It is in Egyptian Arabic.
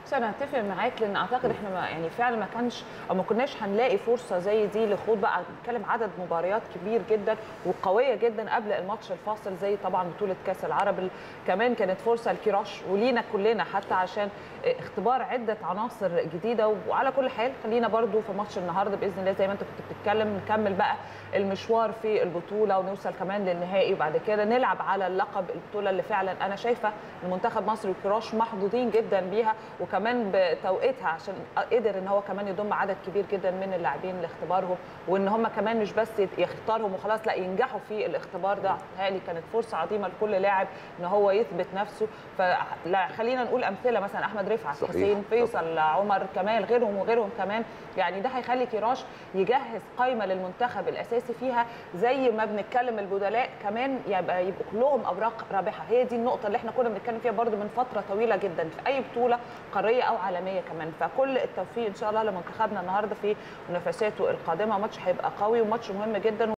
بس انا هتفق معاك لان اعتقد احنا ما يعني فعلا ما كانش او ما كناش هنلاقي فرصه زي دي لخوض بقى بنتكلم عدد مباريات كبير جدا وقويه جدا قبل الماتش الفاصل زي طبعا بطوله كاس العرب ال- كمان كانت فرصه لكيروش ولينا كلنا حتى عشان اختبار عده عناصر جديده وعلى كل حال خلينا برضو في ماتش النهارده باذن الله زي ما انت كنت بتتكلم نكمل بقى المشوار في البطوله ونوصل كمان للنهائي وبعد كده نلعب على اللقب البطوله اللي فعلا انا شايفه ان منتخب مصر وكيروش محظوظين جدا بيها وكمان بتوقيتها عشان قدر ان هو كمان يضم عدد كبير جدا من اللاعبين لاختبارهم وان هم كمان مش بس يختارهم وخلاص لا ينجحوا في الاختبار ده هالي كانت فرصه عظيمه لكل لاعب ان هو يثبت نفسه فلا خلينا نقول امثله مثلا احمد رفعت صحيح. حسين فيصل عمر كمال غيرهم وغيرهم كمان يعني ده هيخلي كيروش يجهز قائمه للمنتخب الاساسي فيها زي ما بنتكلم البدلاء كمان يبقى يبقوا كلهم اوراق رابحه هي دي النقطه اللي احنا كنا بنتكلم فيها برضو من فتره طويله جدا في اي بطوله قاريه او عالميه كمان فكل التوفيق ان شاء الله لمنتخبنا النهارده في منافساته القادمه ماتش هيبقى قوي وماتش مهم جدا